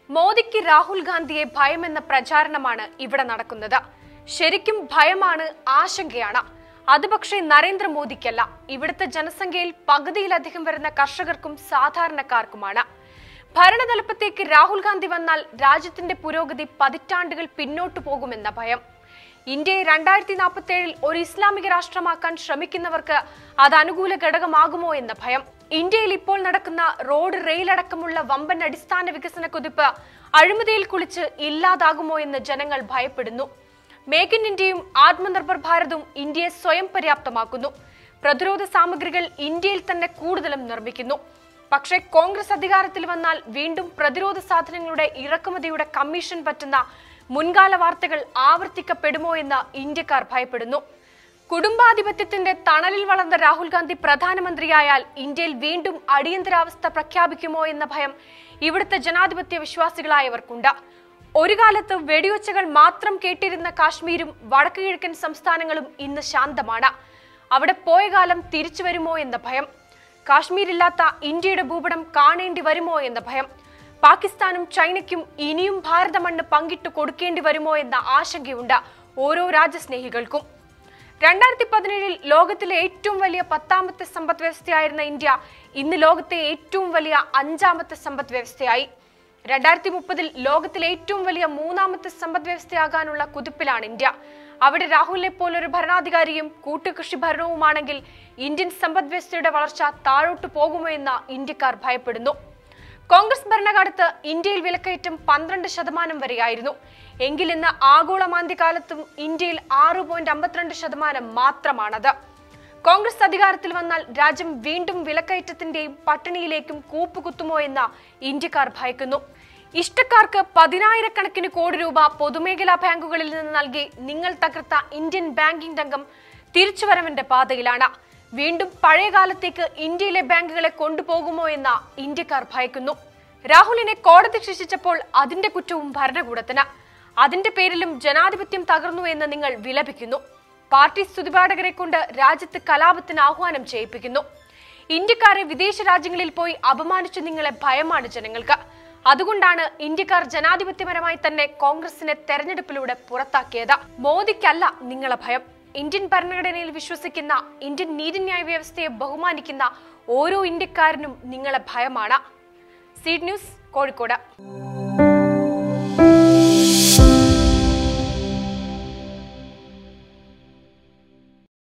മോദിക്ക് രാഹുൽ ഗാന്ധിയെ ഭയമെന്ന പ്രചാരണമാണ് ഇവിടെ നടക്കുന്നത് ശരിക്കും ഭയമാണ് ആശങ്കയാണ് അത് പക്ഷേ നരേന്ദ്രമോദിക്കല്ല ഇവിടുത്തെ ജനസംഖ്യയിൽ പകുതിയിലധികം വരുന്ന കർഷകർക്കും സാധാരണക്കാർക്കുമാണ് ഭരണതലപ്പത്തേക്ക് രാഹുൽ ഗാന്ധി വന്നാൽ രാജ്യത്തിന്റെ പുരോഗതി പതിറ്റാണ്ടുകൾ പിന്നോട്ടു പോകുമെന്ന ഭയം ഇന്ത്യയെ രണ്ടായിരത്തി നാൽപ്പത്തി ഏഴിൽ ഒരു ഇസ്ലാമിക രാഷ്ട്രമാക്കാൻ ശ്രമിക്കുന്നവർക്ക് അത് അനുകൂല ഘടകമാകുമോ എന്ന ഭയം ഇന്ത്യയിൽ ഇപ്പോൾ നടക്കുന്ന റോഡ് റെയിൽ അടക്കമുള്ള വമ്പൻ അടിസ്ഥാന വികസന കുതിപ്പ് അഴിമതിയിൽ കുളിച്ച് ഇല്ലാതാകുമോ എന്ന് ജനങ്ങൾ ഭയപ്പെടുന്നു മേക്ക് ഇൻ ഇന്ത്യയും ആത്മനിർഭർ ഭാരതും ഇന്ത്യയെ സ്വയം പര്യാപ്തമാക്കുന്നു പ്രതിരോധ സാമഗ്രികൾ ഇന്ത്യയിൽ തന്നെ കൂടുതലും നിർമ്മിക്കുന്നു പക്ഷേ കോൺഗ്രസ് അധികാരത്തിൽ വന്നാൽ വീണ്ടും പ്രതിരോധ സാധനങ്ങളുടെ ഇറക്കുമതിയുടെ കമ്മീഷൻ പറ്റുന്ന മുൻകാല വാർത്തകൾ ആവർത്തിക്കപ്പെടുമോ എന്ന് ഇന്ത്യക്കാർ ഭയപ്പെടുന്നു കുടുംബാധിപത്യത്തിന്റെ തണലിൽ വളർന്ന രാഹുൽ ഗാന്ധി പ്രധാനമന്ത്രിയായാൽ ഇന്ത്യയിൽ വീണ്ടും അടിയന്തരാവസ്ഥ പ്രഖ്യാപിക്കുമോ എന്ന ഭയം ഇവിടുത്തെ ജനാധിപത്യ വിശ്വാസികളായവർക്കുണ്ട് ഒരു കാലത്ത് വെടിയൊച്ചകൾ മാത്രം കേട്ടിരുന്ന കാശ്മീരും വടക്കു കിഴക്കൻ സംസ്ഥാനങ്ങളും ഇന്ന് ശാന്തമാണ് അവിടെ പോയ കാലം തിരിച്ചു വരുമോ എന്ന ഭയം കാശ്മീരില്ലാത്ത ഇന്ത്യയുടെ ഭൂപടം കാണേണ്ടി വരുമോ എന്ന ഭയം പാകിസ്ഥാനും ചൈനയ്ക്കും ഇനിയും ഭാരത മണ്ണ് പങ്കിട്ടു കൊടുക്കേണ്ടി വരുമോ എന്ന ആശങ്കയുണ്ട് ഓരോ രാജ്യസ്നേഹികൾക്കും രണ്ടായിരത്തി പതിനേഴിൽ ലോകത്തിലെ ഏറ്റവും വലിയ പത്താമത്തെ സമ്പദ് വ്യവസ്ഥയായിരുന്ന ഇന്ത്യ ഇന്ന് ലോകത്തെ ഏറ്റവും വലിയ അഞ്ചാമത്തെ സമ്പദ് വ്യവസ്ഥയായി രണ്ടായിരത്തി മുപ്പതിൽ ലോകത്തിലെ ഏറ്റവും വലിയ മൂന്നാമത്തെ സമ്പദ് വ്യവസ്ഥയാകാനുള്ള കുതിപ്പിലാണ് ഇന്ത്യ അവിടെ രാഹുലിനെ പോലൊരു ഭരണാധികാരിയും കൂട്ടുകൃഷി ഭരണവുമാണെങ്കിൽ ഇന്ത്യൻ സമ്പദ് വ്യവസ്ഥയുടെ വളർച്ച താഴോട്ട് പോകുമോ എന്ന് ഇന്ത്യക്കാർ ഭയപ്പെടുന്നു കോൺഗ്രസ് ഭരണകാലത്ത് ഇന്ത്യയിൽ വിലക്കയറ്റം പന്ത്രണ്ട് ശതമാനം വരെയായിരുന്നു എങ്കിൽ ഇന്ന് ആഗോള മാന്ദ്യകാലത്തും ഇന്ത്യയിൽ ആറ് പോയിന്റ് അമ്പത്തിരണ്ട് ശതമാനം മാത്രമാണത് കോൺഗ്രസ് അധികാരത്തിൽ വന്നാൽ രാജ്യം വീണ്ടും വിലക്കയറ്റത്തിന്റെയും പട്ടിണിയിലേക്കും കൂപ്പുകുത്തുമോ എന്ന് ഇന്ത്യക്കാർ ഭയക്കുന്നു ഇഷ്ടക്കാർക്ക് പതിനായിരക്കണക്കിന് കോടി രൂപ പൊതുമേഖലാ ബാങ്കുകളിൽ നിന്ന് നൽകി നിങ്ങൾ തകർത്ത ഇന്ത്യൻ ബാങ്കിംഗ് രംഗം തിരിച്ചുവരവിന്റെ പാതയിലാണ് വീണ്ടും പഴയ കാലത്തേക്ക് ഇന്ത്യയിലെ ബാങ്കുകളെ കൊണ്ടുപോകുമോ എന്ന് ഇന്ത്യക്കാർ ഭയക്കുന്നു രാഹുലിനെ കോടതി ശിക്ഷിച്ചപ്പോൾ അതിന്റെ കുറ്റവും ഭരണകൂടത്തിന് അതിന്റെ പേരിലും ജനാധിപത്യം തകർന്നു എന്ന് നിങ്ങൾ വിലപിക്കുന്നു പാർട്ടി സ്തുതിപാഠകരെ കൊണ്ട് രാജ്യത്ത് കലാപത്തിന് ആഹ്വാനം ചെയ്യിപ്പിക്കുന്നു ഇന്ത്യക്കാരെ വിദേശ രാജ്യങ്ങളിൽ പോയി അപമാനിച്ച നിങ്ങളെ ഭയമാണ് ജനങ്ങൾക്ക് അതുകൊണ്ടാണ് ഇന്ത്യക്കാർ ജനാധിപത്യപരമായി തന്നെ കോൺഗ്രസിനെ തെരഞ്ഞെടുപ്പിലൂടെ പുറത്താക്കിയത് മോദിക്കല്ല നിങ്ങളെ ഭയം ഇന്ത്യൻ ഭരണഘടനയിൽ വിശ്വസിക്കുന്ന ഇന്ത്യൻ നീതിന്യായ വ്യവസ്ഥയെ ബഹുമാനിക്കുന്ന ഓരോ ഇന്ത്യക്കാരനും നിങ്ങളെ ഭയമാണ് സീഡ് ന്യൂസ് കോഴിക്കോട്